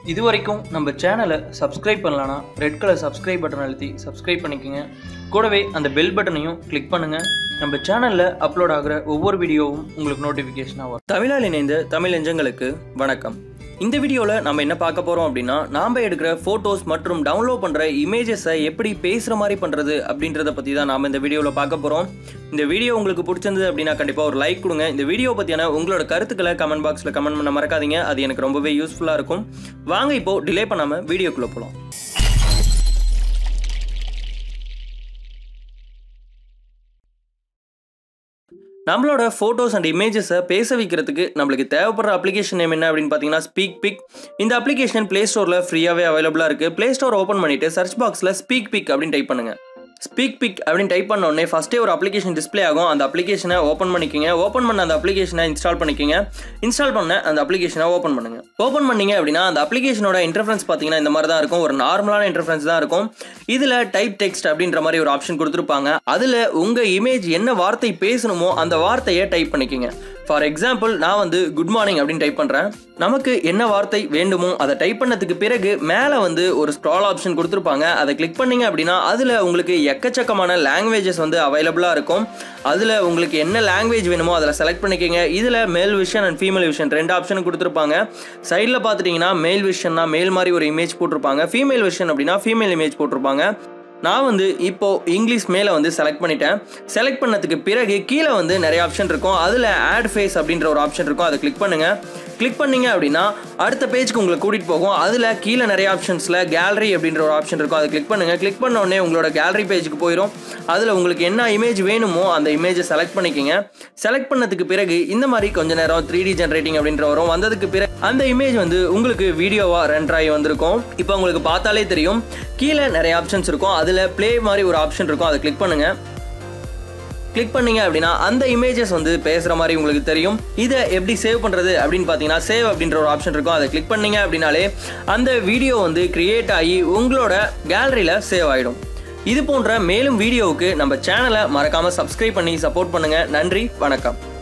இது வரைக்கும் நம்ம சேனலை சப்ஸ்கிரைப் பண்ணலனா ரெட் கலர் சப்ஸ்கிரைப் பட்டன் அழுத்தி சப்ஸ்கிரைப் பண்ணிக்கோங்க கூடவே அந்த பெல் பட்டனையும் கிளிக் பண்ணுங்க நம்ம சேனலில் அப்லோட் ஆகிற ஒவ்வொரு வீடியோவும் உங்களுக்கு நோட்டிஃபிகேஷனாக வரும் தமிழால் இணைந்த தமிழ் நெஞ்சங்களுக்கு வணக்கம் இந்த வீடியோவில் நம்ம என்ன பார்க்க போகிறோம் அப்படின்னா நாம் எடுக்கிற ஃபோட்டோஸ் மற்றும் டவுன்லோட் பண்ணுற இமேஜஸை எப்படி பேசுகிற மாதிரி பண்ணுறது அப்படின்றத பற்றி தான் நாம் இந்த வீடியோவில் பார்க்க போகிறோம் இந்த வீடியோ உங்களுக்கு பிடிச்சிருந்தது அப்படின்னா கண்டிப்பாக ஒரு லைக் கொடுங்க இந்த வீடியோ பற்றியான உங்களோட கருத்துக்களை கமெண்ட் பாக்ஸில் கமெண்ட் பண்ண மறக்காதீங்க அது எனக்கு ரொம்பவே யூஸ்ஃபுல்லாக இருக்கும் வாங்க இப்போது டிலே பண்ணாமல் வீடியோக்குள்ளே போகலாம் நம்மளோட ஃபோட்டோஸ் அண்ட் இமேஜஸை பேச வைக்கிறதுக்கு நம்மளுக்கு தேவைப்படுற அப்ளிகேஷன் நேம் என்ன அப்படின்னு பார்த்தீங்கன்னா ஸ்பீக் பிக் இந்த அப்ளிகேஷன் ப்ளே ஸ்டோரில் ஃப்ரீயாகவே அவைலபிளாக இருக்குது ப்ளே ஸ்டோர் ஓப்பன் பண்ணிவிட்டு சர்ச் பாக்ஸில் ஸ்பீக் பிக் அப்படின்னு டைப் பண்ணுங்கள் ஸ்பீக் பிக் அப்படின்னு டைப் பண்ண உடனே ஃபஸ்ட்டே ஒரு அப்ளிகேஷன் டிஸ்ப்ளே ஆகும் அந்த அப்ளிகேஷனை ஓப்பன் பண்ணிக்கோங்க ஓப்பன் பண்ண அந்த அப்ளிகேஷனை இன்ஸ்டால் பண்ணிக்கோங்க இன்ஸ்டால் பண்ண அந்த அப்ளிகேஷனை ஓப்பன் பண்ணுங்க ஓப்பன் பண்ணீங்க அப்படின்னா அந்த அப்ளிகேஷனோட இன்டர்ஃபரன்ஸ் பார்த்தீங்கன்னா இந்த மாதிரி தான் இருக்கும் ஒரு நார்மலான இன்டர்ஃபரன்ஸ் தான் இருக்கும் இதில் டைப் டெக்ஸ்ட் அப்படின்ற மாதிரி ஒரு ஆப்ஷன் கொடுத்துருப்பாங்க அதில் உங்கள் இமேஜ் என்ன வார்த்தை பேசணுமோ அந்த வார்த்தையை டைப் பண்ணிக்கோங்க ஃபார் எக்ஸாம்பிள் நான் வந்து குட் மார்னிங் அப்படின்னு டைப் பண்ணுறேன் நமக்கு என்ன வார்த்தை வேண்டுமோ அதை டைப் பண்ணதுக்கு பிறகு மேலே வந்து ஒரு ஸ்க்ரால் ஆப்ஷன் கொடுத்துருப்பாங்க அதை கிளிக் பண்ணீங்க அப்படின்னா அதில் உங்களுக்கு எக்கச்சக்கமான லாங்குவேஜஸ் வந்து அவைலபிளாக இருக்கும் அதில் உங்களுக்கு என்ன லாங்குவேஜ் வேணுமோ அதில் செலக்ட் பண்ணிக்கோங்க இதில் male vision and female vision ரெண்டு ஆப்ஷன் கொடுத்துருப்பாங்க சைடில் பார்த்துட்டிங்கன்னா மேல் விஷன்னா மேல் மாதிரி ஒரு இமேஜ் போட்டிருப்பாங்க ஃபீமேல் விஷன் அப்படின்னா ஃபீமேல் இமேஜ் போட்டிருப்பாங்க நான் வந்து இப்போ இங்கிலீஷ் மேலே வந்து செலக்ட் பண்ணிட்டேன் செலக்ட் பண்ணதுக்கு பிறகு கீழே வந்து நிறைய ஆப்ஷன் இருக்கும் அதில் ஆட் ஃபேஸ் அப்படின்ற ஒரு ஆப்ஷன் இருக்கும் அதை கிளிக் பண்ணுங்கள் கிளிக் பண்ணீங்க அப்படின்னா அடுத்த பேஜ்க்கு உங்களை கூட்டிகிட்டு போகும் அதில் கீழே நிறைய ஆப்ஷன்ஸில் கேலரி அப்படின்ற ஒரு ஆப்ஷன் இருக்கும் அதை கிளிக் பண்ணுங்கள் கிளிக் பண்ண உடனே உங்களோட கேலரி பேஜுக்கு போயிடும் அதில் உங்களுக்கு என்ன இமேஜ் வேணுமோ அந்த இமேஜை செலக்ட் பண்ணிக்கோங்க செலக்ட் பண்ணதுக்கு பிறகு இந்த மாதிரி கொஞ்ச நேரம் த்ரீ டி ஜென்ரேட்டிங் அப்படின்ற வரும் வந்ததுக்கு பிறகு அந்த இமேஜ் வந்து உங்களுக்கு வீடியோவாக ரெண்டர் ஆகி வந்திருக்கும் இப்போ உங்களுக்கு பார்த்தாலே தெரியும் கீழே நிறைய ஆப்ஷன்ஸ் இருக்கும் அதில் ப்ளே மாதிரி ஒரு ஆப்ஷன் இருக்கும் அதை கிளிக் பண்ணுங்கள் கிளிக் பண்ணீங்க அப்படின்னா அந்த இமேஜஸ் வந்து பேசுகிற மாதிரி உங்களுக்கு தெரியும் இதை எப்படி சேவ் பண்ணுறது அப்படின்னு பார்த்தீங்கன்னா சேவ் அப்படின்ற ஒரு ஆப்ஷன் இருக்கும் அதை கிளிக் பண்ணீங்க அப்படின்னாலே அந்த வீடியோ வந்து கிரியேட் ஆகி உங்களோட கேலரியில் சேவ் ஆகிடும் இது போன்ற மேலும் வீடியோவுக்கு நம்ம சேனலை மறக்காமல் சப்ஸ்கிரைப் பண்ணி சப்போர்ட் பண்ணுங்கள் நன்றி வணக்கம்